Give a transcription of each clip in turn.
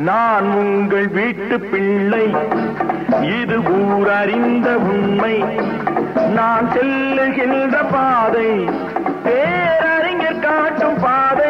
நான் உங்கள் வீட்டு பிள்ளை இது ஊரறிந்த உண்மை நான் செல்லுகின்ற பாதை பேரறிஞர் காட்டும் பாதை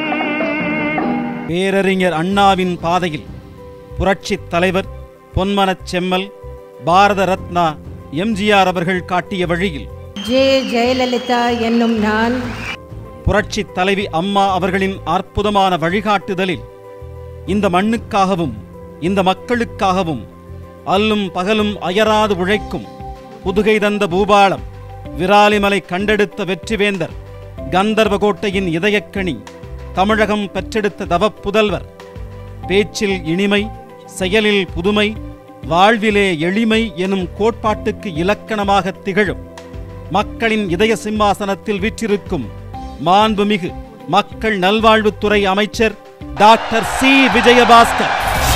பேரறிஞர் அண்ணாவின் பாதையில் புரட்சித் தலைவர் பொன்மனச் செம்மல் பாரத ரத்னா எம்ஜிஆர் அவர்கள் காட்டிய வழியில் ஜே ஜெயலலிதா என்னும் நான் புரட்சித் தலைவி அம்மா அவர்களின் அற்புதமான வழிகாட்டுதலில் இந்த மண்ணுக்காகவும் இந்த மக்களுக்காகவும் அல்லும் பகலும் அயராது உழைக்கும் புதுகை தந்த பூபாலம் விராலிமலை கண்டெடுத்த வெற்றிவேந்தர் கந்தர்வகோட்டையின் இதயக்கணி தமிழகம் பெற்றெடுத்த தவப்புதல்வர் பேச்சில் இனிமை செயலில் புதுமை வாழ்விலே எளிமை எனும் கோட்பாட்டுக்கு இலக்கணமாக திகழும் மக்களின் இதய சிம்மாசனத்தில் வீற்றிருக்கும் மாண்புமிகு மக்கள் நல்வாழ்வுத்துறை அமைச்சர் டாக்டர் சி விஜயபாஸ்கர்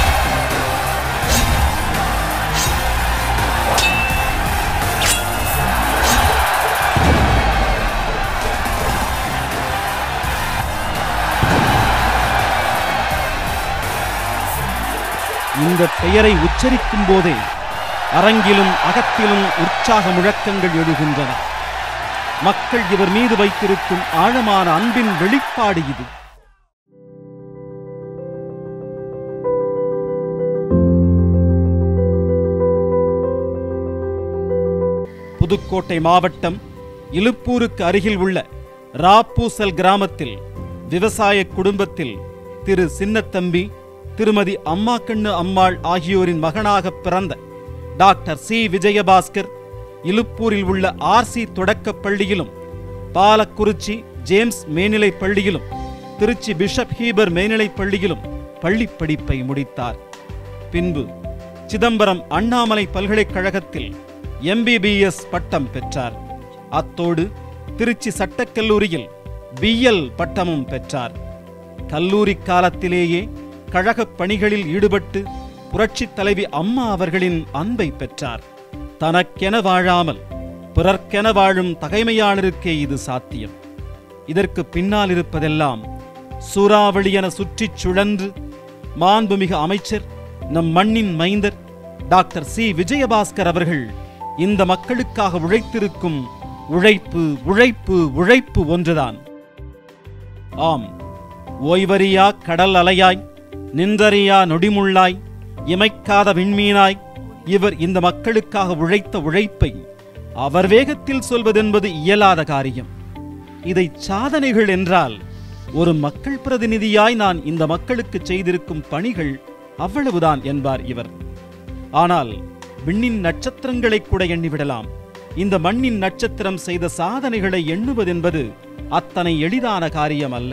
இந்த பெயரை உச்சரிக்கும் போதே அரங்கிலும் அகத்திலும் உற்சாக முழக்கங்கள் எழுகின்றன மக்கள் இவர் மீது வைத்திருக்கும் ஆழமான அன்பின் வெளிப்பாடு இது புதுக்கோட்டை மாவட்டம் இலுப்பூருக்கு அருகில் உள்ள ராப்பூசல் கிராமத்தில் விவசாய குடும்பத்தில் திரு சின்னத்தம்பி திருமதி அம்மாக்கண்ணு அம்மாள் ஆகியோரின் மகனாக பிறந்த டாக்டர் சி விஜயபாஸ்கர் இலுப்பூரில் உள்ள ஆர்சி தொடக்கப் பள்ளியிலும் பாலக்குறிச்சி ஜேம்ஸ் மேல்நிலைப் பள்ளியிலும் திருச்சி பிஷப் ஹீபர் மேல்நிலைப் பள்ளியிலும் பள்ளிப் படிப்பை முடித்தார் பின்பு சிதம்பரம் அண்ணாமலை பல்கலைக்கழகத்தில் எம்பிபிஎஸ் பட்டம் பெற்றார் அத்தோடு திருச்சி சட்டக்கல்லூரியில் பிஎல் பட்டமும் பெற்றார் கல்லூரி காலத்திலேயே கழகப் பணிகளில் ஈடுபட்டு புரட்சித் தலைவி அம்மா அவர்களின் அன்பை பெற்றார் தனக்கென வாழாமல் பிறர்க்கென வாழும் தகைமையாளருக்கே இது சாத்தியம் இதற்கு பின்னால் இருப்பதெல்லாம் சூறாவளி என சுற்றிச் சுழன்று மாண்புமிகு அமைச்சர் நம் மண்ணின் மைந்தர் டாக்டர் சி விஜயபாஸ்கர் அவர்கள் இந்த மக்களுக்காக உழைத்திருக்கும் உழைப்பு உழைப்பு உழைப்பு ஒன்றுதான் ஆம் ஓய்வறியா கடல் அலையாய் நின்றறியா நொடிமுள்ளாய் இமைக்காத விண்மீனாய் இவர் இந்த மக்களுக்காக உழைத்த உழைப்பை அவர் வேகத்தில் சொல்வதென்பது இயலாத காரியம் இதை சாதனைகள் என்றால் ஒரு மக்கள் பிரதிநிதியாய் நான் இந்த மக்களுக்கு செய்திருக்கும் பணிகள் அவ்வளவுதான் என்பார் இவர் ஆனால் விண்ணின் நட்சத்திரங்களை கூட எண்ணிவிடலாம் இந்த மண்ணின் நட்சத்திரம் செய்த சாதனைகளை எண்ணுவதென்பது அத்தனை எளிதான காரியம் அல்ல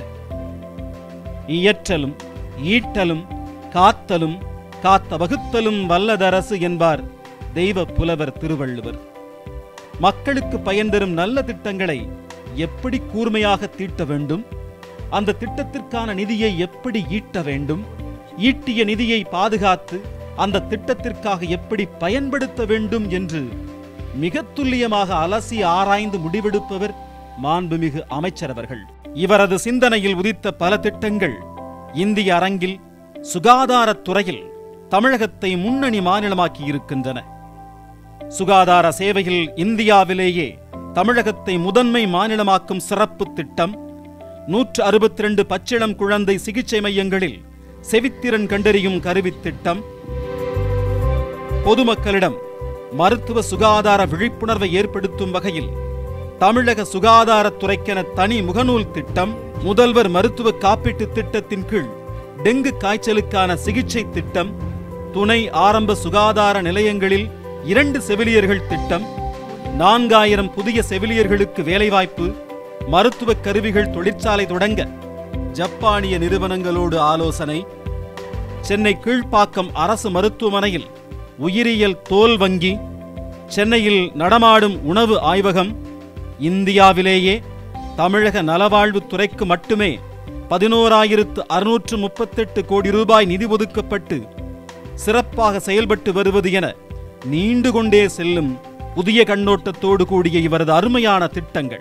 இயற்றலும் ஈட்டலும் காத்தலும் காத்த வகுத்தலும் வல்லதரசு என்பார் தெய்வ புலவர் திருவள்ளுவர் மக்களுக்கு பயன் தரும் நல்ல திட்டங்களை எப்படி கூர்மையாக தீட்ட வேண்டும் அந்த திட்டத்திற்கான நிதியை எப்படி ஈட்ட வேண்டும் ஈட்டிய நிதியை பாதுகாத்து அந்த திட்டத்திற்காக எப்படி பயன்படுத்த வேண்டும் என்று மிக துல்லியமாக அலசி ஆராய்ந்து முடிவெடுப்பவர் மாண்புமிகு அமைச்சர் அவர்கள் இவரது சிந்தனையில் உதித்த பல திட்டங்கள் இந்திய அரங்கில் சுகாதாரத் துறையில் தமிழகத்தை முன்னணி மாநிலமாக்கி இருக்கின்றன சுகாதார சேவையில் இந்தியாவிலேயே தமிழகத்தை முதன்மை மாநிலமாக்கும் சிறப்பு திட்டம் நூற்று அறுபத்தி ரெண்டு பச்சிளம் குழந்தை சிகிச்சை மையங்களில் செவித்திறன் கண்டறியும் கருவித் திட்டம் பொதுமக்களிடம் மருத்துவ சுகாதார விழிப்புணர்வை ஏற்படுத்தும் வகையில் தமிழக சுகாதாரத்துறைக்கென தனி முகநூல் திட்டம் முதல்வர் மருத்துவ காப்பீட்டு திட்டத்தின் கீழ் டெங்கு காய்ச்சலுக்கான சிகிச்சை திட்டம் துணை ஆரம்ப சுகாதார நிலையங்களில் இரண்டு செவிலியர்கள் திட்டம் நான்காயிரம் புதிய செவிலியர்களுக்கு வேலைவாய்ப்பு மருத்துவ கருவிகள் தொழிற்சாலை தொடங்க ஜப்பானிய நிறுவனங்களோடு ஆலோசனை சென்னை கீழ்ப்பாக்கம் அரசு மருத்துவமனையில் உயிரியல் தோல் வங்கி சென்னையில் நடமாடும் உணவு ஆய்வகம் இந்தியாவிலேயே தமிழக நலவாழ்வுத் துறைக்கு மட்டுமே பதினோராயிரத்து அறுநூற்று முப்பத்தெட்டு கோடி ரூபாய் நிதி ஒதுக்கப்பட்டு சிறப்பாக செயல்பட்டு வருவது என நீண்டு கொண்டே செல்லும் புதிய கண்ணோட்டத்தோடு கூடிய இவரது அருமையான திட்டங்கள்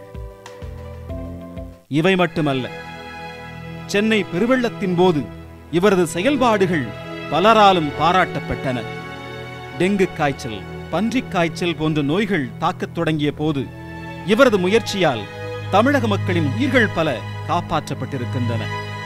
இவை மட்டுமல்ல சென்னை பெருவெள்ளத்தின் போது இவரது செயல்பாடுகள் பலராலும் பாராட்டப்பட்டன டெங்கு காய்ச்சல் பன்றிக் காய்ச்சல் போன்ற நோய்கள் தாக்கத் தொடங்கிய போது இவரது முயற்சியால் தமிழக மக்களின் உயிர்கள் பல காப்பாற்றப்பட்டிருக்கின்றன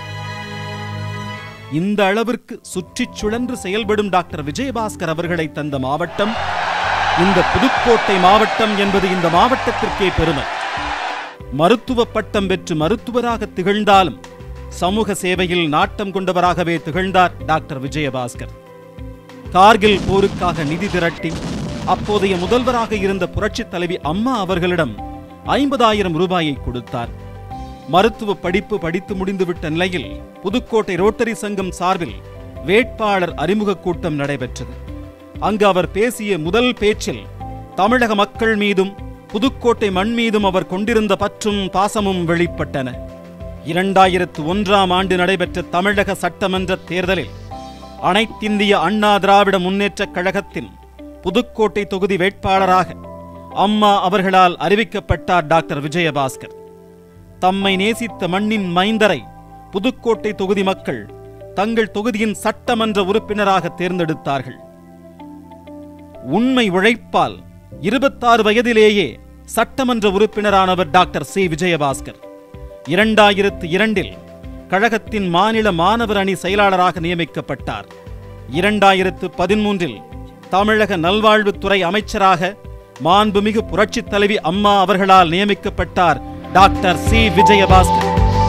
இந்த அளவிற்கு சுற்றிச் சுழன்று செயல்படும் டாக்டர் விஜயபாஸ்கர் அவர்களை தந்த மாவட்டம் இந்த புதுக்கோட்டை மாவட்டம் என்பது இந்த மாவட்டத்திற்கே பெருமை மருத்துவ பட்டம் பெற்று மருத்துவராக திகழ்ந்தாலும் சமூக சேவையில் நாட்டம் கொண்டவராகவே திகழ்ந்தார் டாக்டர் விஜயபாஸ்கர் கார்கில் போருக்காக நிதி திரட்டி அப்போதைய முதல்வராக இருந்த புரட்சித் தலைவி அம்மா அவர்களிடம் ஐம்பதாயிரம் ரூபாயை கொடுத்தார் மருத்துவ படிப்பு படித்து முடிந்துவிட்ட நிலையில் புதுக்கோட்டை ரோட்டரி சங்கம் சார்பில் வேட்பாளர் அறிமுக கூட்டம் நடைபெற்றது அங்கு அவர் பேசிய முதல் பேச்சில் தமிழக மக்கள் மீதும் புதுக்கோட்டை மண் மீதும் அவர் கொண்டிருந்த பற்றும் பாசமும் வெளிப்பட்டன இரண்டாயிரத்து ஒன்றாம் ஆண்டு நடைபெற்ற தமிழக சட்டமன்ற தேர்தலில் அனைத்திந்திய அண்ணா திராவிட முன்னேற்றக் கழகத்தின் புதுக்கோட்டை தொகுதி வேட்பாளராக அம்மா அவர்களால் அறிவிக்கப்பட்டார் டாக்டர் விஜயபாஸ்கர் தம்மை நேசித்த மண்ணின் மைந்தரை புதுக்கோட்டை தொகுதி மக்கள் தங்கள் தொகுதியின் சட்டமன்ற உறுப்பினராக தேர்ந்தெடுத்தார்கள் உண்மை உழைப்பால் இருபத்தாறு வயதிலேயே சட்டமன்ற உறுப்பினரானவர் டாக்டர் சி விஜயபாஸ்கர் இரண்டாயிரத்து இரண்டில் கழகத்தின் மாநில மாணவர் அணி செயலாளராக நியமிக்கப்பட்டார் இரண்டாயிரத்து பதிமூன்றில் தமிழக நல்வாழ்வுத்துறை அமைச்சராக மாண்புமிகு புரட்சித் தலைவி அம்மா அவர்களால் நியமிக்கப்பட்டார் டாக்டர் சி விஜயபாஸ்கர்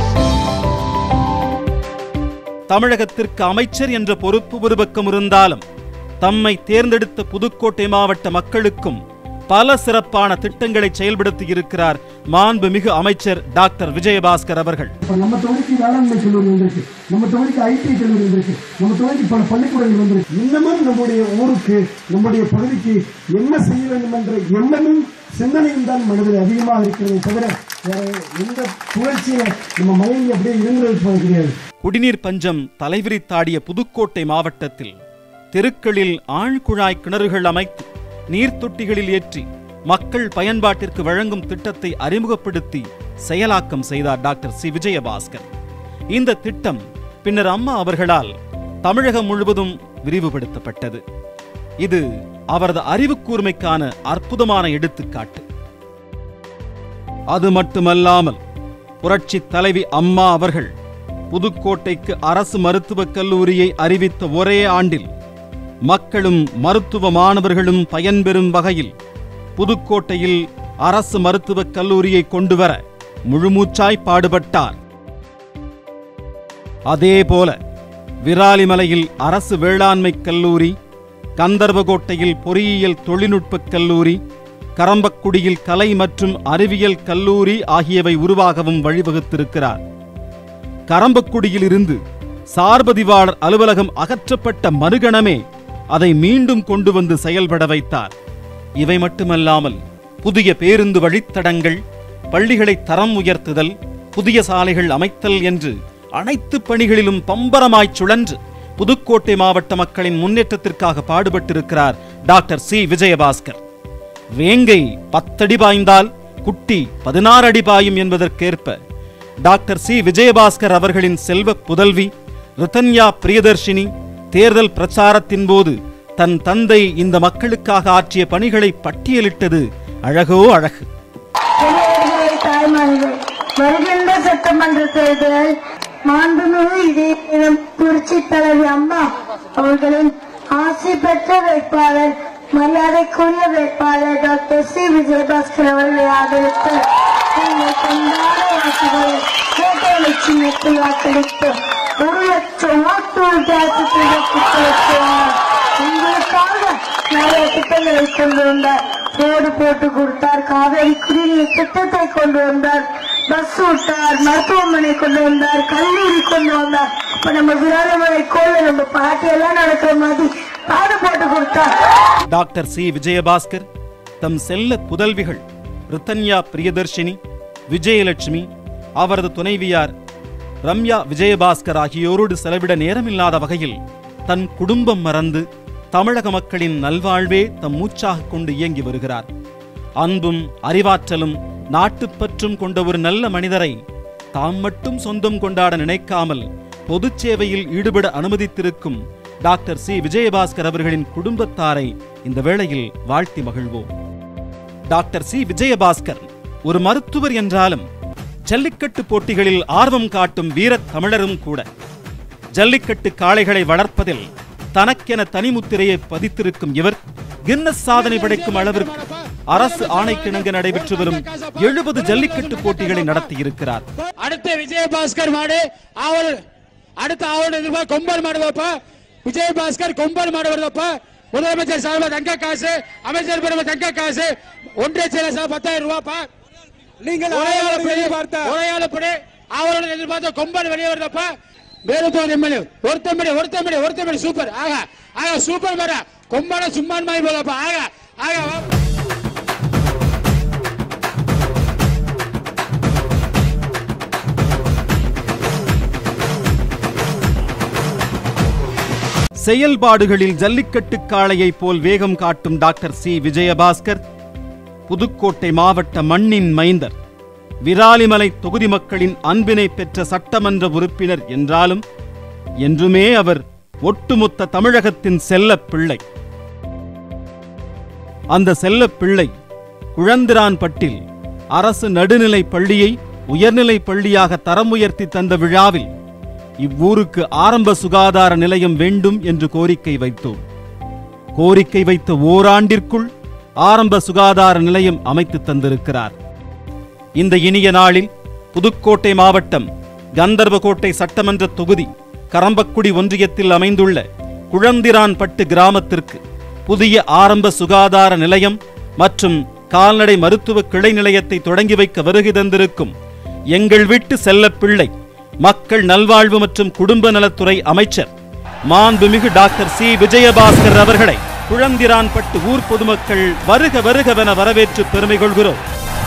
தமிழகத்திற்கு அமைச்சர் என்ற பொறுப்பு ஒரு பக்கம் இருந்தாலும் தம்மை தேர்ந்தெடுத்த புதுக்கோட்டை மாவட்ட மக்களுக்கும் பல சிறப்பான திட்டங்களை செயல்படுத்தி இருக்கிறார் மாண்புமிகு அமைச்சர் டாக்டர் விஜயபாஸ்கர் அவர்கள் இப்ப நம்ம தொகுதிக்கு வேளாண்மை கல்லூரி வந்திருக்கு நம்ம தொகுதிக்கு ஐடி கல்லூரி வந்திருக்கு நம்ம தொகுதிக்கு பல பள்ளிக்கூடங்கள் வந்திருக்கு இன்னமும் நம்முடைய ஊருக்கு நம்முடைய பகுதிக்கு என்ன செய்ய வேண்டும் என்ற எண்ணமும் சிந்தனையும் தான் மனதில் அதிகமாக இருக்கிறது தவிர வேற எந்த புகழ்ச்சியில நம்ம மயங்கி அப்படியே இருந்துறது போக கிடையாது குடிநீர் பஞ்சம் தலைவிரித்தாடிய புதுக்கோட்டை மாவட்டத்தில் தெருக்களில் ஆழ்குழாய் கிணறுகள் அமைத்து நீர்த்தொட்டிகளில் ஏற்றி மக்கள் பயன்பாட்டிற்கு வழங்கும் திட்டத்தை அறிமுகப்படுத்தி செயலாக்கம் செய்தார் டாக்டர் சி விஜயபாஸ்கர் இந்த திட்டம் பின்னர் அம்மா அவர்களால் தமிழகம் முழுவதும் விரிவுபடுத்தப்பட்டது இது அவரது அறிவு கூர்மைக்கான அற்புதமான எடுத்துக்காட்டு அது மட்டுமல்லாமல் புரட்சித் தலைவி அம்மா அவர்கள் புதுக்கோட்டைக்கு அரசு மருத்துவக் கல்லூரியை அறிவித்த ஒரே ஆண்டில் மக்களும் மருத்துவ மாணவர்களும் பயன்பெறும் வகையில் புதுக்கோட்டையில் அரசு மருத்துவக் கல்லூரியை கொண்டுவர முழுமூச்சாய் பாடுபட்டார் அதேபோல விராலிமலையில் அரசு வேளாண்மைக் கல்லூரி கந்தர்வகோட்டையில் பொறியியல் தொழில்நுட்பக் கல்லூரி கரம்பக்குடியில் கலை மற்றும் அறிவியல் கல்லூரி ஆகியவை உருவாகவும் வழிவகுத்திருக்கிறார் கரம்பக்குடியில் இருந்து சார்பதிவாளர் அலுவலகம் அகற்றப்பட்ட மறுகணமே அதை மீண்டும் கொண்டு வந்து செயல்பட வைத்தார் இவை மட்டுமல்லாமல் புதிய பேருந்து வழித்தடங்கள் பள்ளிகளை தரம் உயர்த்துதல் புதிய சாலைகள் அமைத்தல் என்று அனைத்து பணிகளிலும் பம்பரமாய்ச் சுழன்று புதுக்கோட்டை மாவட்ட மக்களின் முன்னேற்றத்திற்காக பாடுபட்டிருக்கிறார் டாக்டர் சி விஜயபாஸ்கர் வேங்கை பத்தடி பாய்ந்தால் குட்டி பதினாறு அடி பாயும் என்பதற்கேற்ப டாக்டர் சி விஜயபாஸ்கர் அவர்களின் செல்வ புதல்வி ரிதன்யா பிரியதர்ஷினி தேர்தல் பிரச்சாரத்தின் போது தன் தந்தை இந்த மக்களுக்காக ஆற்றிய பணிகளை பட்டியலிட்டது அழகோ அழகு பெரியவர்களே, தாய்மார்களே, வருகின்ற சட்டமன்ற தேர்தல் மாண்புமிகு இதயம் புரட்சி தலைவி அம்மா அவர்களின் ஆசி பெற்ற வேட்பாளர் மரியாதைக்குரிய வேட்பாளர் டாக்டர் சி விஜயபாஸ்கர் அவர்களை ஆதரித்து உங்கள் கொண்டாட வாக்குகளை கோட்டை லட்சுமியத்தில் வாக்களித்து ஒரு லட்சம் வாக்கு வித்தியாசத்தில் வாக்களித்துள்ளார். உங்களுக்காக நிறைய திட்டங்களை கொண்டு வந்தார் ரோடு போட்டு கொடுத்தார் காவேரி குடிநீர் திட்டத்தை கொண்டு வந்தார் பஸ் விட்டார் மருத்துவமனை கொண்டு வந்தார் கல்லூரி கொண்டு வந்தார் இப்ப நம்ம விராலமலை கோயில் நம்ம பாட்டி எல்லாம் நடக்கிற மாதிரி பாடு போட்டு கொடுத்தார் டாக்டர் சி விஜயபாஸ்கர் தம் செல்ல புதல்விகள் ரித்தன்யா பிரியதர்ஷினி விஜயலட்சுமி அவரது துணைவியார் ரம்யா விஜயபாஸ்கர் ஆகியோரோடு செலவிட நேரமில்லாத வகையில் தன் குடும்பம் மறந்து தமிழக மக்களின் நல்வாழ்வே தம் மூச்சாக கொண்டு இயங்கி வருகிறார் அன்பும் அறிவாற்றலும் நாட்டுப்பற்றும் கொண்ட ஒரு நல்ல மனிதரை தாம் மட்டும் சொந்தம் கொண்டாட நினைக்காமல் பொதுச் சேவையில் ஈடுபட அனுமதித்திருக்கும் டாக்டர் சி விஜயபாஸ்கர் அவர்களின் குடும்பத்தாரை இந்த வேளையில் வாழ்த்தி மகிழ்வோம் டாக்டர் சி விஜயபாஸ்கர் ஒரு மருத்துவர் என்றாலும் ஜல்லிக்கட்டு போட்டிகளில் ஆர்வம் காட்டும் வீரத் தமிழரும் கூட ஜல்லிக்கட்டு காளைகளை வளர்ப்பதில் தனக்கென தனிமுத்திரையை பதித்திருக்கும் இவர் கின்னஸ் சாதனை படைக்கும் அளவிற்கு அரசு ஆணைக்கிணங்க நடைபெற்று வரும் எழுபது ஜல்லிக்கட்டு போட்டிகளை நடத்தியிருக்கிறார் அடுத்து விஜயபாஸ்கர் மாடு ஆவல் அடுத்த ஆவல் எதிர்பார்க்க கொம்பன் மாடு வைப்ப விஜயபாஸ்கர் கொம்பன் மாடு வருதப்ப முதலமைச்சர் சார்பாக தங்க காசு அமைச்சர் பெருமை தங்க காசு ஒன்றிய செயலர் சார் பத்தாயிரம் ரூபாய்ப்பா நீங்கள் உரையாடப்படி ஆவலுடன் எதிர்பார்த்த கொம்பன் வெளியே வருதப்ப வேலுத்தோர் எம்எல்ஏ ஒருத்தம்படி ஒருத்தம்படி ஒருத்தம்படி சூப்பர் ஆகா ஆகா சூப்பர் வர கொம்பன சும்மான் மாதிரி போதப்பா ஆகா ஆகா வா. செயல்பாடுகளில் ஜல்லிக்கட்டு காளையைப் போல் வேகம் காட்டும் டாக்டர் சி விஜயபாஸ்கர் புதுக்கோட்டை மாவட்ட மண்ணின் மைந்தர் விராலிமலை தொகுதி மக்களின் அன்பினை பெற்ற சட்டமன்ற உறுப்பினர் என்றாலும் என்றுமே அவர் ஒட்டுமொத்த தமிழகத்தின் செல்லப் பிள்ளை அந்த செல்லப் பிள்ளை குழந்திரான்பட்டில் அரசு நடுநிலைப் பள்ளியை உயர்நிலைப் பள்ளியாக தரம் உயர்த்தி தந்த விழாவில் இவ்வூருக்கு ஆரம்ப சுகாதார நிலையம் வேண்டும் என்று கோரிக்கை வைத்தோம் கோரிக்கை வைத்த ஓராண்டிற்குள் ஆரம்ப சுகாதார நிலையம் அமைத்து தந்திருக்கிறார் இந்த இனிய நாளில் புதுக்கோட்டை மாவட்டம் கந்தர்வகோட்டை சட்டமன்ற தொகுதி கரம்பக்குடி ஒன்றியத்தில் அமைந்துள்ள குழந்திரான்பட்டு கிராமத்திற்கு புதிய ஆரம்ப சுகாதார நிலையம் மற்றும் கால்நடை மருத்துவ கிளை நிலையத்தை தொடங்கி வைக்க வருகை தந்திருக்கும் எங்கள் வீட்டு செல்லப்பிள்ளை மக்கள் நல்வாழ்வு மற்றும் குடும்ப நலத்துறை அமைச்சர் மாண்புமிகு டாக்டர் சி விஜயபாஸ்கர் அவர்களை குழந்திரான்பட்டு ஊர் பொதுமக்கள் வருக வருகவென வரவேற்று பெருமை கொள்கிறோம்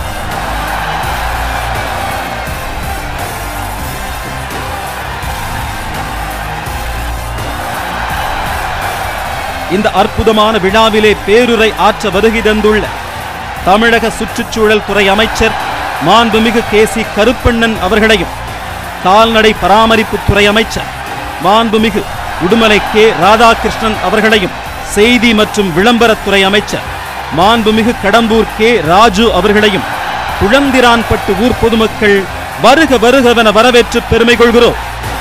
இந்த அற்புதமான விழாவிலே பேருரை ஆற்ற வருகை தந்துள்ள தமிழக சுற்றுச்சூழல் துறை அமைச்சர் மாண்புமிகு கே சி கருப்பண்ணன் அவர்களையும் கால்நடை பராமரிப்பு துறை அமைச்சர் மாண்புமிகு உடுமலை கே ராதாகிருஷ்ணன் அவர்களையும் செய்தி மற்றும் விளம்பரத்துறை அமைச்சர் மாண்புமிகு கடம்பூர் கே ராஜு அவர்களையும் குழந்திரான்பட்டு ஊர் பொதுமக்கள் வருக வருகவென வரவேற்று பெருமை கொள்கிறோம்